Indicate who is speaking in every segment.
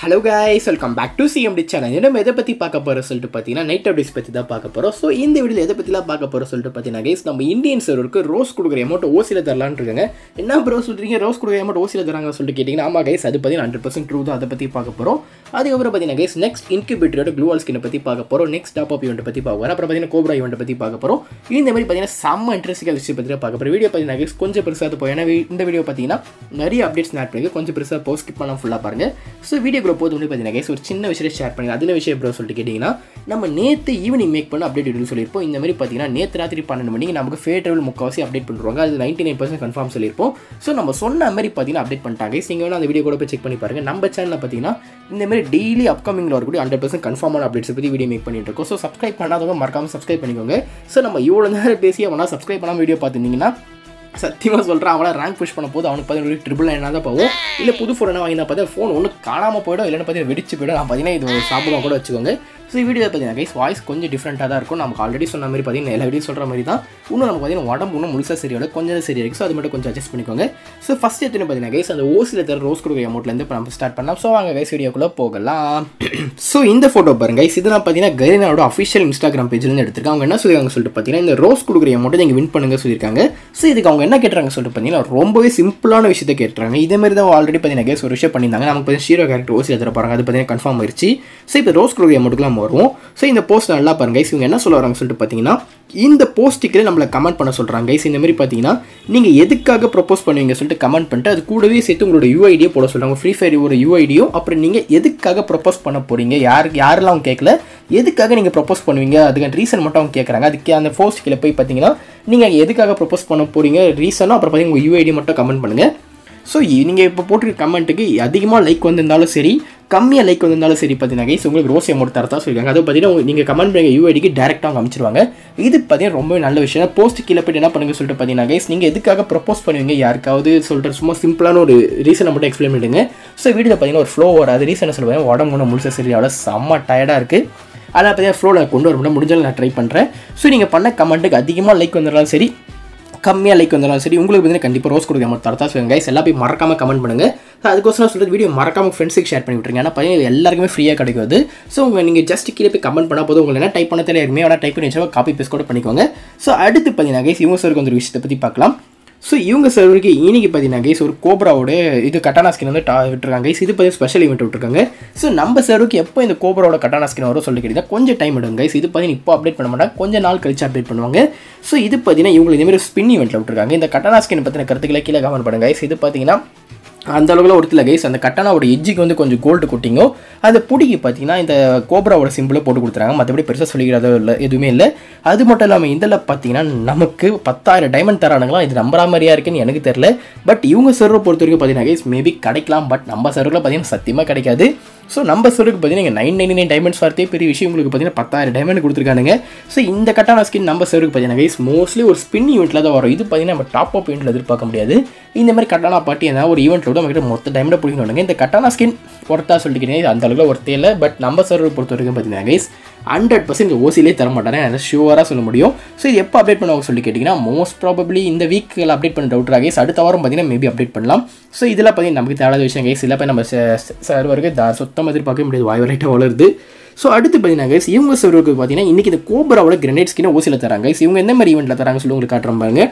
Speaker 1: Hello guys welcome back to CMT channel நம்ம எதை பற்றி பார்க்க போகிறோம் சொல்லிட்டு பார்த்தீங்கன்னா நைட் அப்டேட்ஸ் பற்றி தான் பார்க்க போகிறோம் ஸோ இந்த வீடியோ எதை பற்றிலாம் பார்க்க போகிறோம் சொல்லிட்டு பார்த்தீங்கன்னா கைஸ் நம்ம இந்தியன் சர்வருக்கு ரோஸ் கொடுக்குற அமௌண்ட் ஓசியில் தரலான்னு இருக்காங்க என்ன ப்ரோ சொல்கிறீங்க ரோஸ் கொடுக்குற அமௌண்ட் ஓசியில் தராங்க சொல்லிட்டு கேட்டிங்கன்னா ஆமாம் கைஸ் அது பார்த்தீங்கன்னா ஹண்ட்ரட் பர்சன்ட் ட்ரூ தான் அதை பற்றி பார்க்க போகிறோம் அதுக்கப்புறம் பார்த்தீங்கன்னா கைஸ் நெக்ஸ்ட் இன்குபேட்டரோட க்ளூவால் ஸ்கினை பற்றி பார்க்க போகிறோம் நெக்ஸ்ட் டாப் அப் ஈவெண்ட் பற்றி பார்க்க போகிறோம் அப்புறம் பார்த்தீங்கன்னா கோப்ரா ஈவெண்ட் பற்றி பார்க்க போகிறோம் இந்த மாதிரி பார்த்தீங்கன்னா செம்ம இன்ட்ரெஸ்டிங்காக விஷயம் பற்றி பார்க்க போகிறோம் வீடியோ பார்த்தீங்கன்னா கைஸ் கொஞ்சம் பெருசாக போய் ஏன்னா வி- இந்த வீடியோ பார்த்தீங்கன்னா நிறைய அப்டேட்ஸ் ஆட் பண்ணி கொஞ்சம் பெருசாக போஸ்ட் ஸ்கிப் பண்ணாமல் ஃபுல்லாக பாருங்க ஸோ வீடியோக்குள்ள போது வந்து பார்த்தீங்கன்னா guys, ஒரு சின்ன விஷயம் ஷேர் பண்ணுங்க அதில் விஷயம் ப்ரோ சொல்லிட்டு கேட்டிங்கன்னா நம்ம நேற்று ஈவினிங் மேக் பண்ண அப்டேட் எடுத்து சொல்லியிருப்போம் இந்த மாதிரி பார்த்தீங்கன்னா நேற்று ராத்திரி பன்னெண்டு மணிக்கு நமக்கு ஃபேவரபிள் முக்கால்வாசி அப்டேட் பண்ணுவாங்க அது நைன்டி நைன் பர்சன்ட் கன்ஃபார்ம் சொல்லியிருப்போம் ஸோ நம்ம சொன்ன மாதிரி பார்த்தீங்கன்னா அப்டேட் பண்ணிட்டாங்க நீங்கள் வேணா அந்த வீடியோ கூட போய் செக் பண்ணி பாருங்க நம்ம சேனலில் பார்த்தீங்கன்னா இந்த மாதிரி டெய்லி அப்கமிங்கில் வரக்கூடிய ஹண்ட்ரட் பர்சன்ட் கன்ஃபார்மான அப்டேட்ஸ் பற்றி வீடியோ மேக் பண்ணிட்டு இருக்கோம் ஸோ சப்ஸ்கிரைப் பண்ணாதவங்க மறக்காம சப்ஸ்கிரைப் பண்ணிக்கோங்க ஸோ நம்ம இவ்வளோ நேரம் பேசி அவனா சப்ஸ்கிரைப் பண்ணாமல் வீடியோ பார்த்துருந்தீங்கன்னா சத்தியமாக சொல்கிறேன் அவளை ரேங்க் புஷ் பண்ண போது அவனுக்கு பார்த்தீங்கன்னா ட்ரிபிள் என்ன தான் போகும் இல்லை புது ஃபோன் என்ன வாங்கினா பார்த்தா ஃபோன் ஒன்று காணாமல் போயிடும் இல்லைன்னு பார்த்தீங்கன்னா வெடிச்சு போயிடும் நான் பார்த்தீங்கன்னா இது ஒரு சாப்பிடுவோம் கூட வச்சுக்கோங்க ஸோ வீடியோ பார்த்தீங்கன்னா கைஸ் வாய்ஸ் கொஞ்சம் டிஃப்ரெண்ட்டாக தான் இருக்கும் நமக்கு ஆல்ரெடி சொன்ன மாதிரி பார்த்தீங்கன்னா எல்லா வீடியோ சொல்கிற மாதிரி தான் இன்னும் நமக்கு பார்த்தீங்கன்னா உடம்பு இன்னும் முழுசாக சரியோட கொஞ்சம் தான் சரியா இருக்கு ஸோ அது மட்டும் கொஞ்சம் அட்ஜஸ்ட் பண்ணிக்கோங்க ஸோ ஃபஸ்ட் எடுத்துன்னு பார்த்தீங்கன்னா கைஸ் அந்த ஓசியில் தர ரோஸ் கொடுக்குற அமௌண்ட்லேருந்து இப்போ நம்ம ஸ்டார்ட் பண்ணலாம் ஸோ வாங்க கைஸ் வீடியோக்குள்ளே போகலாம் ஸோ இந்த ஃபோட்டோ பாருங்க கைஸ் இது நான் பார்த்தீங்கன்னா கரீனாவோட அஃபிஷியல் இன்ஸ்டாகிராம் பேஜ்லேருந்து எடுத்திருக்கேன் அவங்க என்ன சொல்லியிருக்காங்க சொல்லிட்டு பார்த்தீங்கன்னா இந்த ரோஸ் கொடுக்குற அமௌண்ட்டை நீங்கள் வின் பண்ணுங்க சொல்லியிருக்காங்க ஸோ இதுக்கு அவங்க என்ன கேட்டுறாங்க சொல்லிட்டு பார்த்தீங்கன்னா ரொம்பவே சிம்பிளான விஷயத்தை கேட்டுறாங்க இதே மாதிரி தான் ஆல்ரெடி பார்த்தீங்கன்னா கேஸ் ஒரு விஷயம் பண்ணியிருந்தாங்க நமக்கு பார்த்தீங்கன்னா ஷீரோ கேரக்டர் ஓசியில் தர போகிறாங்க அது பார்த்தீங்கன்னா கன்ஃபார்ம் ஆயிருச்சு ஸோ இப்போ ரோஸ் கொடுக்குற அமௌண்ட்டுக்கு நம்ம வருவோம் ஸோ இந்த போஸ்ட் நல்லா பாருங்க guys. இவங்க என்ன சொல்ல வராங்க சொல்லிட்டு பார்த்தீங்கன்னா இந்த போஸ்ட்டுக்கு நம்மளை கமெண்ட் பண்ண சொல்கிறாங்க கைஸ் இந்த மாதிரி பார்த்தீங்கன்னா நீங்கள் எதுக்காக ப்ரொப்போஸ் பண்ணுவீங்க சொல்லிட்டு கமெண்ட் பண்ணிட்டு அது கூடவே சேர்த்து உங்களோட யூஐடியை போட சொல்கிறாங்க ஃப்ரீ ஃபயர் ஒரு யூஐடியும் அப்புறம் நீங்கள் எதுக்காக ப்ரொப்போஸ் பண்ண போகிறீங்க யார் யாரெல்லாம் அவங்க கேட்கல எதுக்காக நீங்கள் ப்ரொப்போஸ் பண்ணுவீங்க அதுக்கான ரீசன் மட்டும் அவங்க கேட்குறாங்க அதுக்கு அந்த போஸ்ட் கீழே போய் பார்த்தீங்கன்னா நீங்கள் எதுக்காக ப்ரொப்போஸ் பண்ண போகிறீங்க ரீசனும் அப்புறம் பார்த்தீங்கன்னா உங்கள் யூஐடி மட்டும் கமெண்ட் பண்ணுங்கள் ஸோ நீங்கள் இப்போ போட்டிருக்க கமெண்ட்டுக்கு அதிகமாக லைக் வந்திருந்தாலும் சரி கம்மியாக லைக் வந்திருந்தாலும் சரி பார்த்தீங்கன்னா guys, உங்களுக்கு ரோஸ் அமௌண்ட் தரதா சொல்லியிருக்காங்க அது பார்த்தீங்கன்னா நீங்கள் கமெண்ட் பண்ணுங்க யூஐடிக்கு டேரெக்டாக அவங்க அமைச்சிருவாங்க இது பார்த்தீங்கன்னா ரொம்பவே நல்ல விஷயம் போஸ்ட் கீழே போய்ட்டு என்ன பண்ணுங்க சொல்லிட்டு பார்த்தீங்கன்னா கைஸ் நீங்கள் எதுக்காக ப்ரப்போஸ் பண்ணுவீங்க யாருக்காவது சொல்லிட்டு சும்மா சிம்பிளான ஒரு ரீசனை மட்டும் எக்ஸ்பிளைன் பண்ணிடுங்க ஸோ வீடியோவில் பார்த்தீங்கன்னா ஒரு ஃப்ளோ வராது ரீசனை சொல்லுவேன் உடம்பு ஒன்று முழுசா சரி அவ்வளோ செம்ம டயர்டாக இருக்குது அதை பார்த்தீங்கன்னா ஃப்ளோவில் கொண்டு வர முடியும் முடிஞ்சாலும் நான் ட்ரை பண்ணுறேன் ஸோ நீங்கள் பண்ண கமெண்ட்டுக்கு அதிகமாக லைக் வந்துடலாம் சரி கம்மியாக லைக் வந்தாலும் சரி உங்களுக்கு பார்த்தீங்கன்னா கண்டிப்பாக ரோஸ் கொடுக்க மாதிரி தரத்தா சொல்லுங்க கைஸ் எல்லாம் போய் மறக்காம கமெண்ட் பண்ணுங்க So, அதுக்கோசரம் சொல்லிட்டு வீடியோ மறக்காம ஃப்ரெண்ட்ஸுக்கு ஷேர் பண்ணி விட்டுருங்க ஏன்னா பையன் எல்லாருக்குமே ஃப்ரீயாக கிடைக்காது ஸோ உங்கள் நீங்கள் ஜஸ்ட் கீழே போய் கமெண்ட் பண்ணால் போதும் உங்களுக்கு என்ன டைப் பண்ண தெரியல இருக்குமே வேணா டைப் பண்ணி வச்சா காப்பி பேஸ்ட் கூட பண்ணிக்கோங்க ஸோ அடுத்து பார்த்தீங்கன்னா கைஸ் இவங்க சருக்கு வந்து ஒரு விஷயத்தை பற்றி பார்க்கலாம் ஸோ இவங்க சர்வருக்கு இன்னைக்கு பார்த்தீங்கன்னா கைஸ் ஒரு கோப்ராவோட இது கட்டானா ஸ்கின் வந்து டா விட்டுருக்காங்க கைஸ் இது பார்த்தீங்கன்னா ஸ்பெஷல் ஈவெண்ட் விட்டுருக்காங்க ஸோ நம்ம சர்வருக்கு எப்போ இந்த கோப்ராவோட கட்டானா ஸ்கின் வரும் சொல்லி கேட்டீங்கன்னா கொஞ்சம் டைம் எடுங்க கைஸ் இது பார்த்தீங்கன்னா இப்போ அப்டேட் பண்ண மாட்டாங்க கொஞ்சம் நாள் கழிச்சு அப்டேட் பண்ணுவாங்க ஸோ இது பார்த்தீங்கன்னா இவங்களுக்கு இதே மாதிரி ஸ்பின் ஈவெண்ட்டில் விட்டுருக்காங்க இந்த கட்டானா ஸ்கின் பற்றின கருத்துக்களை கீழே கமெண்ட் பண்ணுங்க கைஸ் இது பார்த்தீங்கன்னா அந்த அளவுக்கு ஒருத்தில் கைஸ் அந்த கட்டானாவோட எஜ்ஜுக்கு வந்து கொஞ்சம் கோல்டு கொட்டிங்கோ அந்த புடிக்கு பார்த்தீங்கன்னா இந்த கோப்ராவோட சிம்பிளை போட்டு கொடுத்துறாங்க மற்றபடி பெருசாக சொல்லிக்கிறதோ இல்லை எதுவுமே இல்லை அது மட்டும் இல்லாமல் இதில் பார்த்தீங்கன்னா நமக்கு பத்தாயிரம் டைமண்ட் தரானுங்களாம் இது நம்புற மாதிரியா இருக்குன்னு எனக்கு தெரியல பட் இவங்க சர்வர் பொறுத்த வரைக்கும் பார்த்தீங்கன்னா கைஸ் மேபி கிடைக்கலாம் பட் நம்ம சர்வரில் பார்த்தீங்கன்னா சத்தியமாக கிடைக்காது ஸோ நம்ம சர்வருக்கு பார்த்தீங்கன்னா நைன் நைன்டி நைன் டைமண்ட்ஸ் வரத்தே பெரிய விஷயம் உங்களுக்கு பார்த்தீங்கன்னா பத்தாயிரம் டைமண்ட் கொடுத்துருக்கானுங்க ஸோ இந்த கட்டான ஸ்கின் நம்ம சர்வருக்கு பார்த்தீங்கன்னா கைஸ் மோஸ்ட்லி ஒரு ஸ்பின் ஈவெண்ட்டில் தான் வரும் இது பார்த்தீங்கன்னா நம்ம டாப் அப் ஈவெண்ட்டில் எதிர்பார்க்க முடியாது இந்த மாதிரி கட்டானா பாட்டி ஏதாவது ஒரு ஈவெண்ட்டில் விட நம்மகிட்ட மொத்த டைமில் பிடிக்கணும் இந்த கட்டானா ஸ்கின் ஒர்த்தா சொல்லிக்கிறீங்க இது அந்த அளவுக்கு ஒர்த்தே இல்லை பட் நம்ம சர்வர் பொறுத்த வரைக்கும் பார்த்தீங்கன்னா கைஸ் ஹண்ட்ரட் பர்சன்ட் ஓசிலே தர மாட்டாங்க என்னால் ஷுவராக சொல்ல முடியும் ஸோ இது எப்போ அப்டேட் பண்ணுவாங்க சொல்லி கேட்டிங்கன்னா மோஸ்ட் ப்ராபப்ளி இந்த வீக்கில் அப்டேட் பண்ண டவுட் கைஸ் அடுத்த வாரம் பார்த்தீங்கன்னா மேபி அப்டேட் பண்ணலாம் ஸோ இதெல்லாம் பார்த்தீங்கன்னா நமக்கு தேவையான விஷயம் கைஸ் இல்லை போய் நம்ம சர்வருக்கு த சுத்தமாக எதிர்பார்க்க முடியாது வாய் வரைட்டாக வளருது ஸோ அடுத்து பார்த்தீங்கன்னா கைஸ் இவங்க சர்வருக்கு பார்த்தீங்கன்னா இன்றைக்கி இந்த கோபராவோட கிரனேட் ஸ்கினை ஓசியில் தராங்க guys. இவங்க எந்த மாதிரி ஈவெண்ட்டில் தராங்க சொல்லி உங்களுக்கு காட்டுறோம் பாருங்க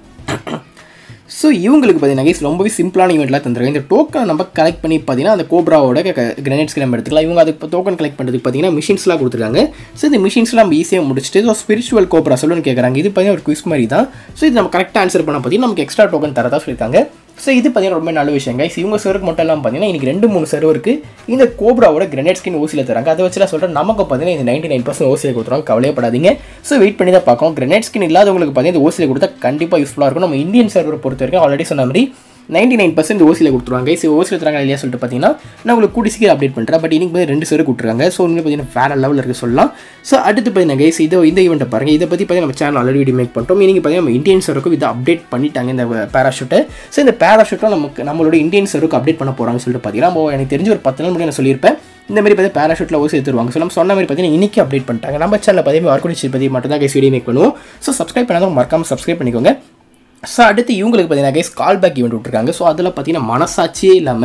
Speaker 1: ஸோ இவங்களுக்கு பார்த்தீங்கன்னா guys ரொம்பவே சிம்பிளான ஈவெண்ட்லாம் தந்துருக்காங்க இந்த டோக்கன் நம்ம கலெக்ட் பண்ணி பார்த்தீங்கன்னா அந்த கோப்ராவோட கிரனேட்ஸ்க்கு நம்ம எடுத்துக்கலாம் இவங்க அதுக்கு டோக்கன் கலெக்ட் பண்ணுறதுக்கு பார்த்தீங்கன்னா மிஷின்ஸ்லாம் கொடுத்துருக்காங்க ஸோ இந்த மிஷின்ஸ்லாம் நம்ம ஈஸியாக முடிச்சுட்டு ஸோ ஸ்பிரிச்சுவல் கோப்ரா சொல்லுன்னு கேட்குறாங்க இது பார்த்தீங்கன்னா ஒரு குவிஸ் மாதிரி தான் ஸோ இது நம்ம கரெக்டாக ஆன்சர் பண்ண பார்த்தீங்கன்னா நமக்கு எக்ஸ்ட்ரா டோக்கன் தரதா சொல்லியிருக்காங்க ஸோ இது பார்த்தீங்கன்னா ரொம்ப நல்ல விஷயம் guys இவங்க சர்வருக்கு மட்டும் இல்லாமல் பார்த்தீங்கன்னா இன்றைக்கி ரெண்டு மூணு சர்வருக்கு இந்த கோப்ராவோட கிரனேட் ஸ்கின் ஓசியில் தராங்க அதை வச்சுலாம் சொல்கிறேன் நமக்கு பார்த்தீங்கன்னா இந்த நைன்டி நைன் பர்சன்ட் ஓசியில் கொடுத்துருவாங்க கவலையப்படாதீங்க ஸோ வெயிட் பண்ணி தான் பார்க்கணும் கிரனேட் ஸ்கின் இல்லாதவங்களுக்கு பார்த்தீங்கன்னா இந்த ஓசியில் கொடுத்தா கண்டிப்பாக யூஸ்ஃபுல்லாக இருக்கும் நம்ம இந்தியன் சர்வர் பொறுத்த வரைக்கும் ஆல்ரெடி சொன்ன மாதிரி நைன்டி நைன் பர்சன்ட் ஓசியில் கொடுத்துருவாங்க ஸோ ஓசியில் தராங்க இல்லையா சொல்லிட்டு பார்த்தீங்கன்னா நான் உங்களுக்கு கூடி சீக்கிரம் அப்டேட் பண்ணுறேன் பட் இன்னைக்கு பார்த்தீங்கன்னா ரெண்டு சர்வர் கொடுத்துருக்காங்க ஸோ இன்னும் பார்த்தீங்கன்னா வேறு லெவலில் இருக்க சொல்லலாம் ஸோ அடுத்து பார்த்தீங்கன்னா கைஸ் இதை இந்த ஈவெண்ட்டை பாருங்கள் இதை பற்றி பார்த்தீங்கன்னா நம்ம சேனல் ஆல்ரெடி வீடியோ மேக் பண்ணிட்டோம் இன்னைக்கு பார்த்தீங்கன்னா நம்ம இந்தியன் சர்வருக்கு இதை அப்டேட் பண்ணிட்டாங்க இந்த பேராஷூட்டை ஸோ இந்த பேராஷூட்டும் நமக்கு நம்மளோட இந்தியன் சர்வருக்கு அப்டேட் பண்ண போகிறாங்கன்னு சொல்லிட்டு பார்த்தீங்கன்னா நம்ம எனக்கு தெரிஞ்ச ஒரு பத்து நாள் முன்னாடி நான் சொல்லியிருப்பேன் இந்த மாதிரி பார்த்தீங்கன்னா பேராஷூட்டில் ஓசி எடுத்துருவாங்க ஸோ நம்ம சொன்ன மாதிரி பார்த்தீங்கன்னா இன்னைக்கு அப்டேட் பண்ணிட்டாங்க நம்ம சேனலில் பார்த்தீங்கன்னா ஆர்குனிச்சி பற்றி மட்டும் தான் கைஸ் வீடியோ மேக் பண்ணுவோம் ஸோ சப்ஸ்கிரைப் பண்ணாதவங்க மறக்காமல் சப்ஸ்கிரைப் பண்ணிக்கோங்க ஸோ அடுத்து இவங்களுக்கு பார்த்தீங்கன்னா கைஸ் கால் பேக் ஈவெண்ட் விட்டுருக்காங்க ஸோ அதில் பார்த்தீங்கன்னா மனசாட்சியே இல்லாமல்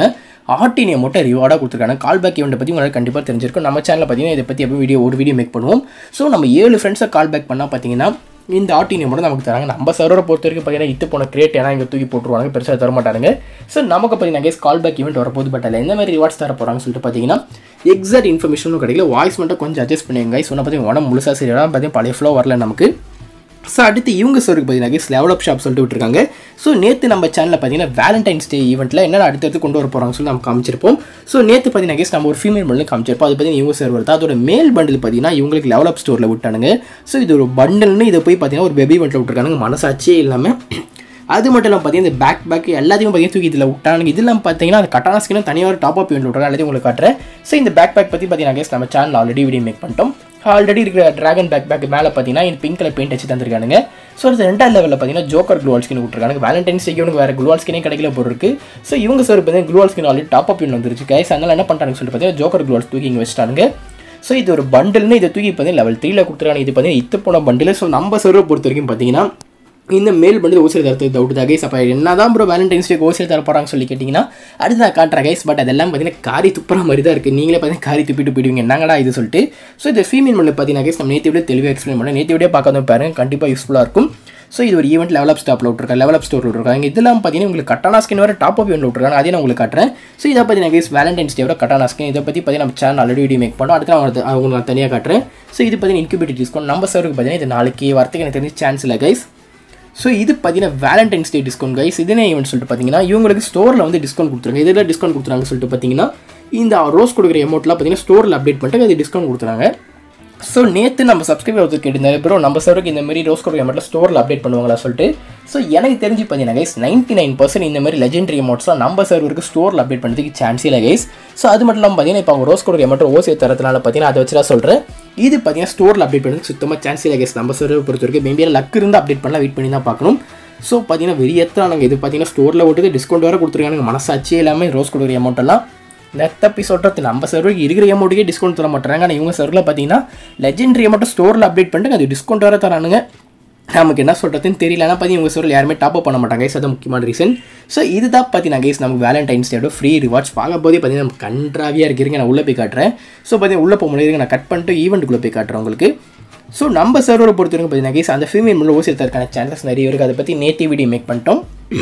Speaker 1: ஆர்டின் அமௌண்ட்டை ரிவார்டாக கொடுத்துருக்காங்க கால் பேக் ஈவெண்ட்டை பற்றி உங்களுக்கு கண்டிப்பாக தெரிஞ்சிருக்கும் நம்ம சேனலில் பார்த்தீங்கன்னா இதை பற்றி எப்போ வீடியோ ஒரு வீடியோ மேக் பண்ணுவோம் ஸோ நம்ம ஏழு ஃப்ரெண்ட்ஸை கால் பேக் பண்ணால் பார்த்தீங்கன்னா இந்த ஆர்டினியம் மட்டும் நமக்கு தராங்க நம்ம சர்வரை பொறுத்த வரைக்கும் பார்த்தீங்கன்னா இத்து போன கிரேட் ஏன்னா இங்கே தூக்கி போட்டுருவாங்க பெருசாக தர மாட்டாங்க ஸோ நமக்கு பார்த்தீங்கன்னா கேஸ் கால் பேக் ஈவெண்ட் வரப்போது பட் அதில் எந்த மாதிரி ரிவார்ட்ஸ் தர போகிறாங்கன்னு சொல்லிட்டு பார்த்தீங்கன்னா எக்ஸாக்ட் இன்ஃபர்மேஷனும் கிடைக்கல வாய்ஸ் மட்டும் கொஞ்சம் அட்ஜஸ்ட் பண்ணுங்க சொன்ன பார்த்தீங்கன்னா உடம்பு முழுசாக சரியாக பார்த்தீங்கன்னா பழைய ஃப்ளோ வரல நமக்கு ஸோ அடுத்து இவங்க சருக்கு பார்த்தீங்கன்னா லெவல் அப் ஷாப் சொல்லிட்டு விட்டுருக்காங்க ஸோ நேற்று நம்ம சேனலில் பார்த்தீங்கன்னா வேலண்டைன்ஸ் டே ஈவெண்ட்டில் என்னென்ன அடுத்தடுத்து கொண்டு வர போகிறாங்க சொல்லி நம்ம காமிச்சிருப்போம் ஸோ நேற்று பார்த்தீங்கன்னா கேஸ் நம்ம ஒரு ஃபீமேல் பண்டில் காமிச்சிருப்போம் அது பார்த்தீங்கன்னா இவங்க சர்வர் தான் அதோட மேல் பண்டில் பார்த்தீங்கன்னா இவங்களுக்கு லெவல் அப் ஸ்டோரில் விட்டானுங்க ஸோ இது ஒரு பண்டல்னு இதை போய் பார்த்தீங்கன்னா ஒரு பெபி பண்டில் விட்டுருக்காங்க மனசாட்சியே இல்லாமல் அது மட்டும் இல்லாமல் பார்த்தீங்கன்னா இந்த பேக் பேக் எல்லாத்தையும் பார்த்தீங்கன்னா தூக்கி இதில் விட்டானுங்க இதெல்லாம் பார்த்தீங்கன்னா அந்த கட்டான ஸ்கினும் தனியாக ஒரு டாப் அப் ஈவெண்ட் விட்றாங்க எல்லாத்தையும் உங்களுக்கு காட்டுறேன் ஸோ இந்த பேக் பேக் பற்றி பார்த்தீங்கன்னா கேஸ் நம்ம சேனல் ஆல்ரெடி வீடியோ மேக் பண்ணிட்டோம் ஆல்ரெடி இருக்கிற ட்ராகன் பேக் பேக் மேலே பார்த்தீங்கன்னா இந்த பிங்க் கலர் பெயிண்ட் வச்சு தந்திருக்கானுங்க ஸோ அடுத்த ரெண்டாவது லெவலில் பார்த்தீங்கன்னா ஜோக்கர் க்ளூவால் ஸ்கின் விட்டுருக்காங்க வேலண்டைன்ஸ் டேக்கு இவனுக்கு வேறு க்ளூவால் ஸ்கினே கிடைக்கல போல இருக்கு ஸோ இவங்க சார் பார்த்தீங்கன்னா gloo wall skin already top up வந்துருச்சு கைஸ் அதனால என்ன பண்ணுறாங்கன்னு சொல்லிட்டு பார்த்தீங்கன்னா ஜோக்கர் க்ளூவால் தூக்கி இங்கே வச்சிட்டாங்க ஸோ இது ஒரு பண்டில்னு இதை தூக்கி பார்த்தீங்கன்னா லெவல் த்ரீல கொடுத்துருக்காங்க இது பார்த்தீங்கன்னா இத்து போன பண்டில் ஸோ நம்ம சர்வை பொறுத்த வரைக்கும் பார்த்தீங்கன்னா இந்த மேல் பண்ணி ஓசியில் தரத்துக்கு டவுட் தான் கைஸ் அப்போ என்ன தான் ப்ரோ வேலண்டைன்ஸ் டேக்கு ஓசியில் தர போகிறாங்க சொல்லி கேட்டிங்கன்னா அடுத்து நான் காட்டுறேன் கைஸ் பட் அதெல்லாம் பார்த்தீங்கன்னா காரி துப்புற மாதிரி தான் இருக்குது நீங்களே பார்த்தீங்கன்னா காரி துப்பிட்டு போயிடுவீங்க என்னங்கடா இது சொல்லிட்டு ஸோ இந்த ஃபீமேல் மண்ணில் பார்த்தீங்கன்னா கைஸ் நம்ம நேற்று விட தெளிவாக எக்ஸ்பிளைன் பண்ணேன் நேற்று விட பார்க்காத பாருங்க கண்டிப்பாக யூஸ்ஃபுல்லாக இருக்கும் ஸோ இது ஒரு ஈவெண்ட் லெவல் அப் ஸ்டாப்பில் விட்ருக்காங்க லெவல் அப் ஸ்டோர் விட்ருக்காங்க இதெல்லாம் பார்த்தீங்கன்னா உங்களுக்கு கட்டானா ஸ்கின் வர டாப் அப் ஈவெண்ட் விட்ருக்காங்க அதையும் நான் உங்களுக்கு காட்டுறேன் ஸோ இதை பார்த்தீங்கன்னா கைஸ் வேலண்டைன்ஸ் டேவோட கட்டானா ஸ்கின் இதை பற்றி பார்த்தீங்கன்னா நம்ம சேனல் ஆல்ரெடி வீடியோ மேக் பண்ணோம் அடுத்து நான் உங்களுக்கு உங்களுக்கு நான் தனியாக காட்டுறேன் ஸோ இது பார்த்தீங்கன்னா இன்குபேட்டர் டிஸ்கவுண்ட் நம்ம சருக்கு பார்த்தீங்கன்னா இது நாளைக்கு வரத்துக்கு எனக்கு தெரிஞ்சு சான்ஸ் இல்லை கைஸ் ஸோ இது பார்த்தீங்கன்னா வேலண்டைன்ஸ் டே டிஸ்கவுண்ட் கைஸ் இதுனே ஈவெண்ட் சொல்லிட்டு பார்த்தீங்கன்னா இவங்களுக்கு ஸ்டோரில் வந்து டிஸ்கவுண்ட் கொடுத்துருங்க இதில் டிஸ்கவுண்ட் கொடுத்துறாங்க சொல்லிட்டு பார்த்தீங்கன்னா இந்த ரோஸ் கொடுக்குற அமௌண்ட்லாம் பார்த்தீங்கன்னா ஸ்டோரில் அப்டேட் பண்ணிட்டு அது டிஸ்கவுண்ட் கொடுத்துறாங்க ஸோ நேற்று நம்ம சப்ஸ்கிரைபர் ஒருத்தர் கேட்டிருந்தாரு ப்ரோ நம்ம சர்வருக்கு இந்த மாதிரி ரோஸ் கொடுக்குற அமௌண்ட்டில் ஸ்டோரில் அப்டேட் பண்ணுவாங்களா சொல்லிட்டு ஸோ எனக்கு தெரிஞ்சு பார்த்தீங்கன்னா கைஸ் நைன்ட்டி நைன் பர்சன்ட் இந்த மாதிரி லெஜெண்டரி அமௌண்ட்ஸ்லாம் நம்ம சர்வருக்கு ஸ்டோரில் அப்டேட் பண்ணுறதுக்கு சான்ஸ் இல்லை கைஸ் ஸோ அது மட்டும் இல்லாமல் பார்த்தீங்கன்னா இப்போ அவங்க ரோஸ் கொடுக்குற அமௌண்ட் ஓசி தரதுனால பார்த்தீங்கன்னா அதை வச்சு தான் சொல்கிறேன் இது பார்த்தீங்கன்னா ஸ்டோரில் அப்டேட் பண்ணுறதுக்கு சுத்தமாக சான்ஸ் இல்லை கைஸ் நம்ம சர்வரை பொறுத்த வரைக்கும் மேபி லக் இருந்து அப்டேட் பண்ணலாம் வெயிட் பண்ணி தான் பார்க்கணும் ஸோ பார்த்தீங்கன்னா வெறியத்தானுங்க இது பார்த்தீங்கன்னா ஸ்டோரில் விட்டுட்டு டிஸ்கவுண்ட் வேறு கொடுத்துருக்காங்க மனசாட்சியே எல்லாமே ரோஸ் கொடுக்குற அமௌண்ட் எல்லாம் நெத்தப்பி சொல்கிறது நம்ம சர்வருக்கு இருக்கிற அமௌண்ட்டுக்கே டிஸ்கவுண்ட் தர மாட்டாங்க ஆனால் இவங்க சர்வரில் பார்த்தீங்கன்னா லெஜெண்டரி அமௌண்ட்டை ஸ்டோரில் அப்டேட் பண்ணிட்டு அது டிஸ்கவுண்ட் வேறு தரானுங்க நமக்கு என்ன சொல்கிறதுன்னு தெரியல ஆனால் பார்த்தி இவங்க சர்வரில் யாருமே டாப் அப் பண்ண மாட்டாங்க கைஸ் அது முக்கியமான ரீசன் ஸோ இதுதான் பார்த்தீங்கன்னா கைஸ் நமக்கு வேலண்டைன்ஸ் டேயோட ஃப்ரீ ரிவார்ட்ஸ் பார்க்க போதே பார்த்தீங்கன்னா நம்ம கன்றாவியாக இருக்கிறீங்க நான் உள்ளே போய் காட்டுறேன் ஸோ பார்த்தீங்கன்னா உள்ளே போக முடியாது நான் கட் பண்ணிட்டு ஈவெண்ட்டுக்குள்ளே போய் காட்டுறேன் உங்களுக்கு ஸோ நம்ம சர்வரை பொறுத்த வரைக்கும் பார்த்தீங்கன்னா கேஸ் அந்த ஃபீமேல் முள்ள ஓசி தரக்கான சான்சஸ் நிறைய இருக்குது அதை பற்றி நேற்று வீடியோ மேக் பண்ணிட்டோம்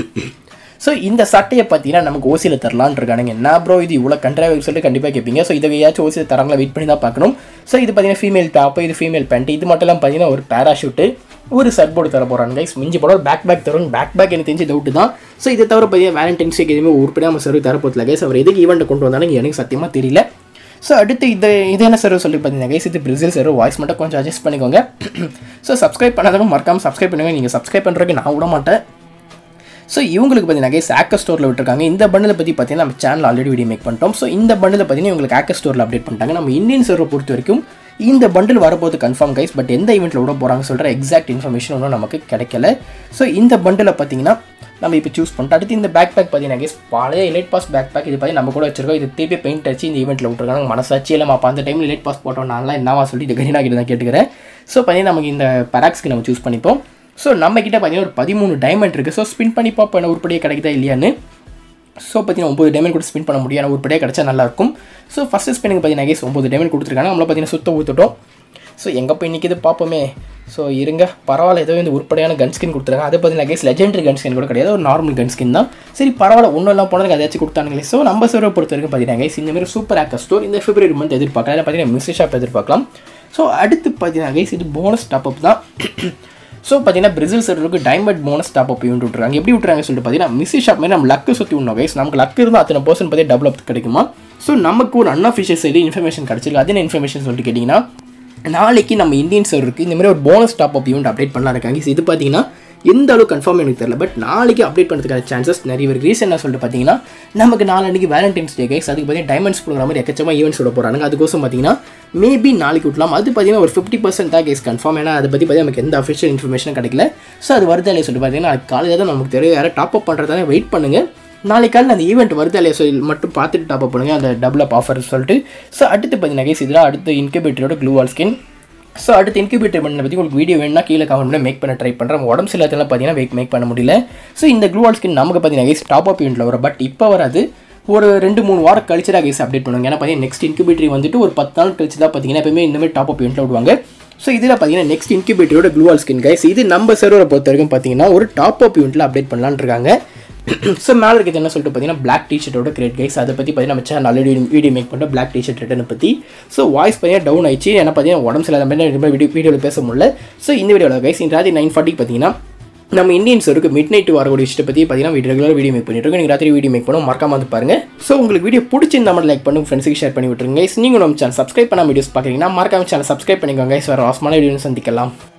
Speaker 1: ஸோ இந்த சட்டையை பார்த்தீங்கன்னா நமக்கு ஓசியில் தரலான்னு இருக்கானுங்க என்ன ப்ரோ இது இவ்வளோ கண்ட்ராக சொல்லிட்டு கண்டிப்பாக கேட்பீங்க ஸோ இதை ஏதாச்சும் ஓசியில் தராங்களா வெயிட் பண்ணி தான் பார்க்கணும் ஸோ இது பார்த்தீங்கன்னா ஃபீமேல் டாப்பு இது ஃபீமேல் பேண்ட் இது மட்டும் எல்லாம் பார்த்தீங்கன்னா ஒரு பேராஷூட்டு ஒரு சர்ட் போர்டு தர போகிறாங்க கைஸ் மிஞ்சி போட ஒரு பேக் பேக் தரும் பேக் பேக் எனக்கு தெரிஞ்சு டவுட்டு தான் ஸோ இதை தவிர பார்த்தீங்கன்னா வேலண்டைன்ஸ் டேக்கு எதுவுமே உருப்படியாக நம்ம சர்வ் தரப்போதில்ல கைஸ் அவர் எதுக்கு ஈவெண்ட் கொண்டு வந்தாலும் எனக்கு சத்தியமாக தெரியல ஸோ அடுத்து இது இது என்ன சர்வ் சொல்லி பார்த்தீங்கன்னா கைஸ் இது பிரிசில் சர்வ் வாய்ஸ் மட்டும் கொஞ்சம் அட்ஜஸ்ட் பண்ணிக்கோங்க ஸோ சப்ஸ்கிரைப் பண்ணாதவங்க மறக்காமல் சப்ஸ்கிரைப் பண்ணுங்க நீங்கள் சப்ஸ்கிரைப் பண்ணுறதுக்கு நான் விட மாட்டேன் ஸோ இவங்களுக்கு பார்த்தீங்கன்னா கைஸ் ஆக்கர் ஸ்டோரில் விட்டுருக்காங்க இந்த பண்டில் பற்றி பார்த்தீங்கன்னா நம்ம சேனல் ஆல்ரெடி வீடியோ மேக் பண்ணிட்டோம் ஸோ இந்த பண்டில் பார்த்தீங்கன்னா இவங்களுக்கு ஆக்கர் ஸ்டோரில் அப்டேட் பண்ணிட்டாங்க நம்ம இந்தியன் சர்வை பொறுத்த வரைக்கும் இந்த பண்டில் வரப்போது கன்ஃபார்ம் கைஸ் பட் எந்த ஈவெண்ட்டில் விட போகிறாங்க சொல்கிற எக்ஸாக்ட் இன்ஃபர்மேஷன் ஒன்றும் நமக்கு கிடைக்கல ஸோ இந்த பண்டில் பார்த்தீங்கன்னா நம்ம இப்போ சூஸ் பண்ணிட்டு அடுத்து இந்த பேக் பேக் பார்த்தீங்கன்னா கேஸ் பழைய எலைட் பாஸ் பேக் பேக் இது பார்த்து நம்ம கூட வச்சிருக்கோம் இது திருப்பி பெயிண்ட் அடிச்சு இந்த ஈவெண்ட்டில் விட்டுருக்காங்க மனசாட்சி இல்லை அப்போ அந்த டைமில் எலைட் பாஸ் போட்டோம் நான்லாம் என்னவா சொல்லி இது கரீனா கிட்ட தான் கேட்டுக்கிறேன் ஸோ பார்த்தீங்கன்னா நமக்கு இந்த பராக்ஸ்க்கு நம்ம சூஸ் பண்ணிப்போம் ஸோ நம்ம கிட்ட பார்த்தீங்கன்னா ஒரு பதிமூணு டைமண்ட் இருக்குது ஸோ ஸ்பின் பண்ணி பார்ப்போம் என்ன உருப்படியாக கிடைக்குதா இல்லையான்னு ஸோ பார்த்தீங்கன்னா ஒம்பது டைமண்ட் கூட ஸ்பின் பண்ண முடியும் ஆனால் உருப்படியாக கிடச்சா நல்லாயிருக்கும் ஸோ ஃபஸ்ட்டு ஸ்பின்னுக்கு பார்த்தீங்கன்னா கேஸ் ஒம்பது டைமண்ட் கொடுத்துருக்காங்க நம்மளை பார்த்தீங்கன்னா சுத்த ஊற்றுட்டோம் ஸோ எங்கே போய் நிற்கிது பார்ப்போமே ஸோ இருங்க பரவாயில்ல ஏதோ இந்த உருப்படியான கன் ஸ்கின் கொடுத்துருங்க அது பார்த்தீங்கன்னா கேஸ் லெஜெண்டரி கன் ஸ்கின் கூட கிடையாது ஒரு நார்மல் கன் ஸ்கின் தான் சரி பரவாயில்ல ஒன்றும் எல்லாம் போனதுக்கு அதாச்சும் கொடுத்தானுங்களே ஸோ நம்ம சர்வை பொறுத்த வரைக்கும் பார்த்தீங்கன்னா guys, இந்த மாதிரி சூப்பர் ஆக்கர் ஸ்டோர் இந்த பிப்ரவரி மந்த் எதிர்பார்க்கலாம் இல்லை பார்த்தீங்கன்னா மிஸ் ஷாப் எதிர்பார்க்கலாம் ஸோ அடுத்து பார்த்தீங்கன்னா கைஸ் இது போனஸ் டாப் அப் தான் ஸோ பார்த்தீங்கன்னா பிரேசில் சர்வருக்கு diamond bonus top up event விட்ருக்காங்க எப்படி விட்றாங்க சொல்லிட்டு பார்த்தீங்கன்னா மிஸ்ஸி ஷாப் மாதிரி நம்ம லக்கு சுற்றி விடணும் கைஸ் நமக்கு லக்கு இருந்தால் அத்தனை பர்சன்ட் பற்றி டெவலப் கிடைக்குமா ஸோ நமக்கு ஒரு அன்அஃபிஷியல் சைடு இன்ஃபர்மேஷன் கிடச்சிருக்கு அது என்ன இன்ஃபர்மேஷன் சொல்லிட்டு கேட்டிங்கன்னா நாளைக்கு நம்ம இந்தியன் சர்வருக்கு இந்த மாதிரி ஒரு bonus top up event update பண்ணலாம் இருக்காங்க So, இது பார்த்தீங்கன்னா எந்த அளவு கன்ஃபார்ம் எனக்கு தெரியல பட் நாளைக்கு அப்டேட் பண்ணுறதுக்கான சான்சஸ் நிறைய பேர் ரீசன் என்ன சொல்லிட்டு பார்த்தீங்கன்னா நமக்கு நாளைக்கு வேலண்டைன்ஸ் டே கைஸ் அதுக்கு பார்த்தீங்கன்னா டைமண்ட்ஸ் கொடுக்குற மாதிரி எக்கச்சமாக ஈவெண்ட்ஸ் விட போகிறாங்க அதுக்கோசம் பார்த்தீங்கன்னா மேபி நாளைக்கு விட்லாம் அது பார்த்தீங்கன்னா ஒரு ஃபிஃப்டி பர்சன்ட் தான் கேஸ் கன்ஃபார்ம் ஏன்னா அதை பற்றி பார்த்தீங்கன்னா நமக்கு எந்த அஃபிஷியல் இன்ஃபர்மேஷனும் கிடைக்கல ஸோ அது வருதா இல்லையா சொல்லிட்டு பார்த்தீங்கன்னா நாளைக்கு காலையில் தான் நமக்கு தெரியும் யாரும் டாப் அப் பண்ணுறதானே வெயிட் பண்ணுங்கள் நாளைக்கு காலையில் அந்த ஈவெண்ட் வருதா இல்லையா சொல்லி மட்டும் பார்த்துட்டு டாப் அப் பண்ணுங்க அந்த டபுள் அப் ஆஃபர் சொல்லிட்டு ஸோ அடுத்து பார்த்தீங்கன்னா கேஸ் இதெல்லாம் அடுத்து இன்குபேட்டரோட க்ளூவால் ஸ்கின் ஸோ அடுத்து இன்குபேட்டர் பண்ண பற்றி உங்களுக்கு வீடியோ வேணும்னா கீழே கமெண்ட் பண்ணி மேக் பண்ண ட்ரை பண்ணுறேன் உடம்பு சிலத்தில் பார்த்தீங்கன்னா மேக் மேக் பண்ண முடியல ஸோ இந்த க்ளூவால் ஸ்கின் நமக்கு பார்த்தீங்கன்னா டாப் அப் ஈவெண்ட்டில் வரும் பட் இப்போ வராது ஒரு ரெண்டு மூணு வாரம் கழிச்சு தான் கைஸ் அப்டேட் பண்ணுவாங்க ஏன்னா பார்த்தீங்கன்னா நெக்ஸ்ட் இன்குபேட்டரி வந்துட்டு ஒரு பத்து நாள் கழிச்சு தான் பார்த்தீங்கன்னா எப்பவுமே இந்த மாதிரி டாப் அப் இவெண்ட்டில் விடுவாங்க ஸோ இதில் பார்த்தீங்கன்னா நெக்ஸ்ட் இன்குபேட்டரோட க்ளூவால் ஸ்கின் கைஸ் இது நம்ம சர்வரை பொறுத்த வரைக்கும் பார்த்தீங்கன்னா ஒரு டாப் அப் இவெண்ட்டில் அப்டேட் பண்ணலான்னு இருக்காங்க ஸோ மேலே இருக்கிறது என்ன சொல்லிட்டு பார்த்தீங்கன்னா பிளாக் டிஷர்ட்டோட கிரேட் கைஸ் அதை பற்றி பார்த்தீங்கன்னா நம்ம சேனல் ஆல்ரெடி வீடியோ மேக் பண்ணுறோம் பிளாக் டிஷர்ட் ரிட்டனை பற்றி ஸோ வாய்ஸ் பார்த்தீங்கன்னா டவுன் ஆயிடுச்சு ஏன்னா பார்த்தீங்கன்னா உடம்பு சில மாதிரி வீடியோ வீடியோவில் பேச முடியல ஸோ இந்த வீடியோவில் கைஸ் இந்த ராத்திரி நைன் ஃபார்ட்டி பார்த்தீங்கன்னா நம்ம இந்தியன்ஸ் இருக்கு மிட் நைட் வரக்கூடிய விஷயத்தை பற்றி பார்த்தீங்கன்னா வீடியோ ரெகுலர் வீடியோ மேக் பண்ணிட்டு இருக்கோம் நீங்கள் ராத்திரி வீடியோ மேக் பண்ணோம் மறக்காம வந்து பாருங்க ஸோ உங்களுக்கு வீடியோ பிடிச்சிருந்தா மட்டும் லைக் பண்ணுங்க ஃப்ரெண்ட்ஸுக்கு ஷேர் பண்ணி விட்டுருங்க guys. நீங்க நம்ம சேனல் சப்ஸ்கிரைப் பண்ணாம வீடியோஸ் பார்க்குறீங்கன்னா மறக்காம சேனல் சப்ஸ்கிரைப் பண்ணிக்கோங்க guys. வேறு ஆசமான வீடியோ சந்திக்கலாம்